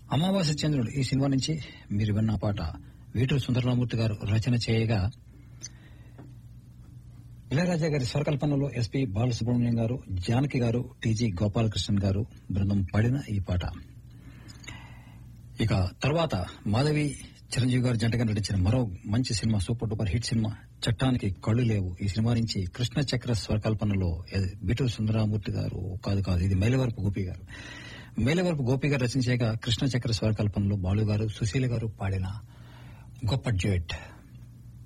అమావాస్య చంద్రుడు ఈ సినిమా నుంచి మీరు విన్న పాట వేటూరు సుందరరామూర్తి గారు రచన చేయగా ఇళయరాజా గారి స్వరకల్పనలో ఎస్పి బాలసుబ్రహ్మణ్యం గారు జానకి గారు టీజీ గోపాలకృష్ణన్ గారు బృందం పాడిన ఈ పాట ఇక తర్వాత మాధవి చిరంజీవి గారు జంటగా నటించిన మరో మంచి cinema super duper hit cinema చట్టానికి కళ్ళు లేవు ఈ సినిమా నుంచి కృష్ణ చక్ర స్వరకల్పనలో ఎ- బిటూరు సుందరామూర్తి గారు కాదు కాదు ఇది మేలవరపు గోపి గారు మేలవరపు గోపి గారు రచించేయగా కృష్ణ చక్ర స్వరకల్పనలో బాలు గారు సుశీల గారు పాడిన గొప్ప డ్యూయట్